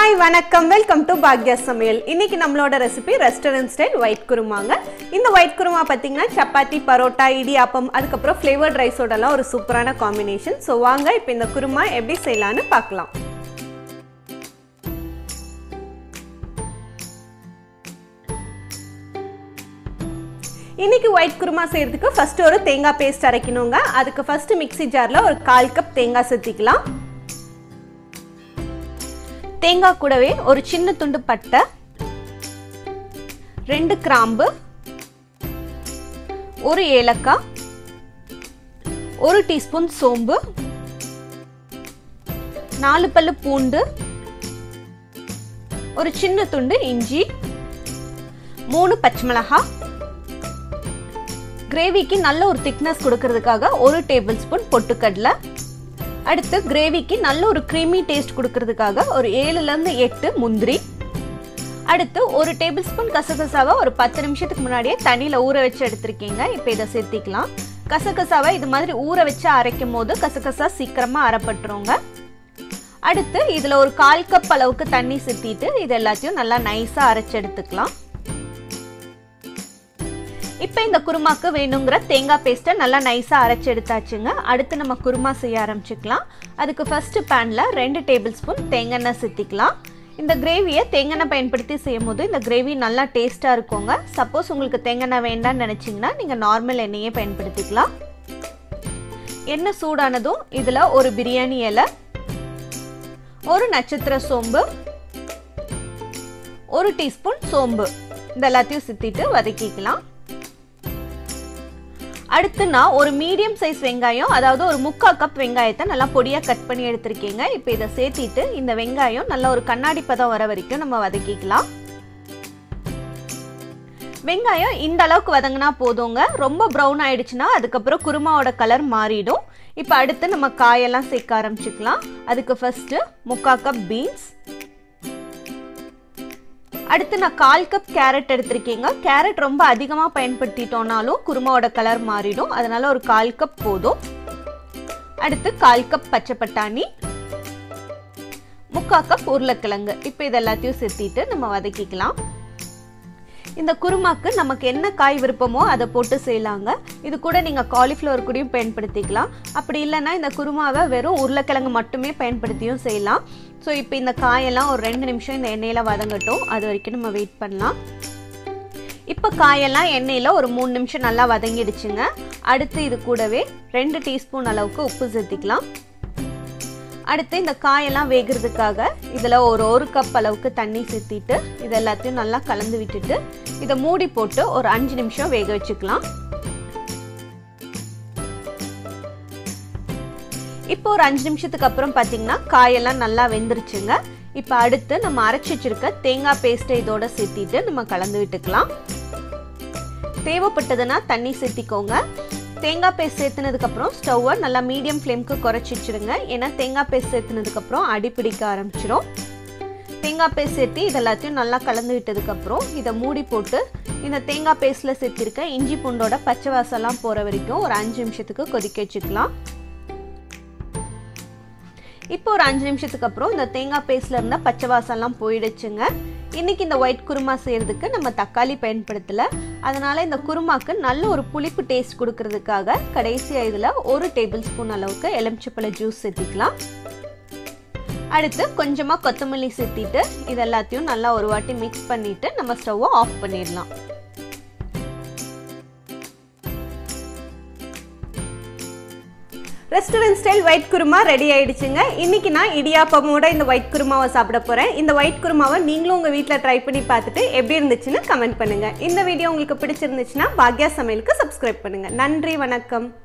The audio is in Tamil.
ஹாய் வணக்கம் வெல்கம் டு பாக்யா சமையல் இன்னைக்கு நம்மளோட ரெசிபி ரெஸ்டாரண்ட் ஸ்டைல் ஒயிட் குருமாங்க இந்த ஒயிட் குருமா பார்த்தீங்கன்னா சப்பாத்தி பரோட்டா இடியாப்பம் அதுக்கப்புறம் ஃப்ளேவர்ட் ரைஸோடலாம் ஒரு சூப்பரான காம்பினேஷன் ஸோ வாங்க இப்போ இந்த குருமா எப்படி செய்யலான்னு பார்க்கலாம் இன்னைக்கு ஒயிட் குருமா செய்யறதுக்கு ஃபர்ஸ்ட் ஒரு தேங்காய் பேஸ்ட் அரைக்கணுங்க அதுக்கு ஃபர்ஸ்ட் மிக்ஸி ஜார்ல ஒரு கால் கப் தேங்காய் சேர்த்திக்கலாம் தேங்காய் கூடவே ஒரு சின்ன துண்டு பட்டை ரெண்டு கிராம்பு ஒரு ஏலக்காய் ஒரு டீஸ்பூன் சோம்பு நாலு பல்லு பூண்டு ஒரு சின்ன துண்டு இஞ்சி மூணு பச்சை மிளகாய் கிரேவிக்கு நல்ல ஒரு திக்னஸ் கொடுக்கறதுக்காக ஒரு டேபிள் ஸ்பூன் பொட்டுக்கடலை அடுத்து கிரேவிக்கு நல்ல ஒரு க்ரீமி டேஸ்ட் கொடுக்கறதுக்காக ஒரு ஏழுலேருந்து எட்டு முந்திரி அடுத்து ஒரு டேபிள் ஸ்பூன் கசகசாவை ஒரு பத்து நிமிஷத்துக்கு முன்னாடியே தண்ணியில் ஊற வச்சு எடுத்திருக்கீங்க இப்போ இதை சேர்த்திக்கலாம் கசகசாவை இது மாதிரி ஊற வச்சு அரைக்கும் போது கசகசா சீக்கிரமாக அரைப்பட்டுருங்க அடுத்து இதில் ஒரு கால் கப் அளவுக்கு தண்ணி சேர்த்திட்டு இது எல்லாத்தையும் நல்லா நைஸாக அரைச்சி எடுத்துக்கலாம் இப்போ இந்த குருமாக்கு வேணுங்கிற தேங்காய் பேஸ்ட்டை நல்லா நைஸாக அரைச்சி எடுத்தாச்சுங்க அடுத்து நம்ம குருமா செய்ய ஆரம்பிச்சுக்கலாம் அதுக்கு ஃபஸ்ட்டு பேனில் ரெண்டு டேபிள் ஸ்பூன் தேங்காய் சேர்த்திக்கலாம் இந்த கிரேவியை தேங்காய் பயன்படுத்தி செய்யும் போது இந்த கிரேவி நல்லா டேஸ்ட்டாக இருக்குங்க சப்போஸ் உங்களுக்கு தேங்காய் வேண்டாம்னு நினச்சிங்கன்னா நீங்கள் நார்மல் எண்ணெயே பயன்படுத்திக்கலாம் எண்ணெய் சூடானதும் இதில் ஒரு பிரியாணி இலை ஒரு நட்சத்திர சோம்பு ஒரு டீஸ்பூன் சோம்பு இந்த எல்லாத்தையும் சுற்றிட்டு வதக்கிக்கலாம் அடுத்து நான் ஒரு மீடியம் சைஸ் வெங்காயம் அதாவது ஒரு முக்கால் கப் வெங்காயத்தை நல்லா பொடியாக கட் பண்ணி எடுத்திருக்கீங்க இப்போ இதை சேர்த்திட்டு இந்த வெங்காயம் நல்லா ஒரு கண்ணாடி பதம் வர வரைக்கும் நம்ம வதக்கிக்கலாம் வெங்காயம் இந்த அளவுக்கு வதங்கினா போதுங்க ரொம்ப ப்ரௌன் ஆயிடுச்சுன்னா அதுக்கப்புறம் குருமாவோட கலர் மாறிடும் இப்போ அடுத்து நம்ம காயெல்லாம் சேர்க்க ஆரம்பிச்சுக்கலாம் அதுக்கு ஃபர்ஸ்ட் முக்கால் கப் பீன்ஸ் அடுத்து நான் கால் கப் கேரட் எடுத்திருக்கீங்க கேரட் ரொம்ப அதிகமாக பயன்படுத்திட்டோம்னாலும் குருமாவோட கலர் மாறிடும் அதனால ஒரு கால் கப் போதும் அடுத்து கால் கப் பச்சை பட்டாணி முக்கால் கப் உருளைக்கிழங்கு இப்போ இது எல்லாத்தையும் சேர்த்திட்டு நம்ம வதக்கிக்கலாம் இந்த குருமாக்கு நமக்கு என்ன காய் விருப்பமோ அதை போட்டு செய்யலாங்க இது கூட நீங்கள் காலிஃப்ளவர் கூடயும் பயன்படுத்திக்கலாம் அப்படி இல்லைன்னா இந்த குருமாவை வெறும் உருளைக்கிழங்கு மட்டுமே பயன்படுத்தியும் செய்யலாம் ஸோ இப்போ இந்த காயெல்லாம் ஒரு ரெண்டு நிமிஷம் இந்த எண்ணெயில் வதங்கட்டும் அது வரைக்கும் நம்ம வெயிட் பண்ணலாம் இப்போ காயெல்லாம் எண்ணெயில் ஒரு மூணு நிமிஷம் நல்லா வதங்கிடுச்சுங்க அடுத்து இது கூடவே ரெண்டு டீஸ்பூன் அளவுக்கு உப்பு சேர்த்திக்கலாம் அடுத்து இந்த காயெல்லாம் வேகிறதுக்காக இதில் ஒரு ஒரு கப் அளவுக்கு தண்ணி சேர்த்திட்டு இது எல்லாத்தையும் நல்லா கலந்து விட்டுட்டு இதை மூடி போட்டு ஒரு அஞ்சு நிமிஷம் வேக வச்சுக்கலாம் இப்போ ஒரு அஞ்சு நிமிஷத்துக்கு அப்புறம் பார்த்தீங்கன்னா காயெல்லாம் நல்லா வெந்துருச்சுங்க இப்போ அடுத்து நம்ம அரைச்சி வச்சிருக்க தேங்காய் பேஸ்ட்டை இதோட சேர்த்திட்டு நம்ம கலந்து விட்டுக்கலாம் தேவைப்பட்டதுன்னா தண்ணி சேர்த்திக்கோங்க தேங்காய் பேஸ்ட் சேர்த்துனதுக்கப்புறம் ஸ்டவ்வை நல்லா மீடியம் ஃப்ளேம்க்கு குறைச்சி வச்சுருங்க ஏன்னா தேங்காய் பேஸ்ட் சேர்த்துனதுக்கப்புறம் அடி பிடிக்க ஆரம்பிச்சிடும் தேங்காய் பேஸ்ட் சேர்த்து இது எல்லாத்தையும் நல்லா கலந்து விட்டதுக்கப்புறம் இதை மூடி போட்டு இந்த தேங்காய் பேஸ்ட்டில் சேர்த்திருக்க இஞ்சி பூண்டோட பச்சை வாசம்லாம் போகிற வரைக்கும் ஒரு அஞ்சு நிமிஷத்துக்கு கொதிக்க வச்சுக்கலாம் இப்போ ஒரு அஞ்சு நிமிஷத்துக்கு அப்புறம் இந்த தேங்காய் பேஸ்ட்ல இருந்த பச்சை வாசம்லாம் போயிடுச்சுங்க இன்னைக்கு இந்த ஒயிட் குருமா செய்யறதுக்கு நம்ம தக்காளி பயன்படுத்தல அதனால இந்த குருமாக்கு நல்ல ஒரு புளிப்பு டேஸ்ட் கொடுக்கறதுக்காக கடைசியாக இதில் ஒரு டேபிள் ஸ்பூன் அளவுக்கு எலுமிச்சப்பழ ஜூஸ் சேர்த்திக்கலாம் அடுத்து கொஞ்சமாக கொத்தமல்லி சேர்த்திட்டு இது எல்லாத்தையும் நல்லா ஒரு வாட்டி மிக்ஸ் பண்ணிட்டு நம்ம ஸ்டவ்வை ஆஃப் பண்ணிடலாம் restaurant style white kurma ready ஆயிடுச்சுங்க இன்னைக்கு நான் இடியாப்பமோட இந்த ஒயிட் குருமாவை சாப்பிட போறேன் இந்த ஒயிட் குருமாவை நீங்களும் உங்க வீட்டில் ட்ரை பண்ணி பார்த்துட்டு எப்படி இருந்துச்சுன்னு கமெண்ட் பண்ணுங்க இந்த வீடியோ உங்களுக்கு பிடிச்சிருந்துச்சுன்னா பாக்யா சமையலுக்கு சப்ஸ்கிரைப் பண்ணுங்க நன்றி வணக்கம்